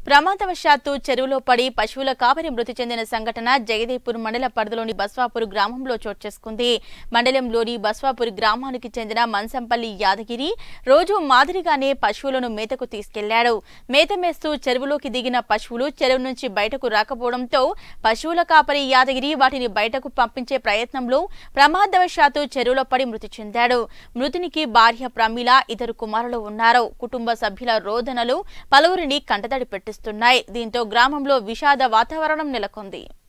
ప్రమాదవశాత్తు చెరువులో పడి పశువుల కాపరి మృతి చెందిన సంఘటన జగదేపూర్ మండల పరిధిలోని బస్వాపూర్ గ్రామంలో చోటు చేసుకుంది మండలంలోని బస్వాపూర్ గ్రామానికి చెందిన మంసంపల్లి యాదగిరి రోజు మాదిరిగానే పశువులను మేతకు తీసుకెళ్లాడు మేత మేస్తూ చెరువులోకి దిగిన పశువులు చెరువు నుంచి బయటకు రాకపోవడంతో పశువుల కాపరి యాదగిరి వాటిని బయటకు పంపించే ప్రయత్నంలో ప్రమాదవశాత్తు చెరువులో పడి మృతి చెందాడు మృతునికి భార్య ప్రమీల ఇద్దరు కుమారులు ఉన్నారు కుటుంబ సభ్యుల రోదనలు పలువురిని కంటతడి పెట్టిస్తున్నాయి దీంతో గ్రామంలో విషాద వాతావరణం నెలకొంది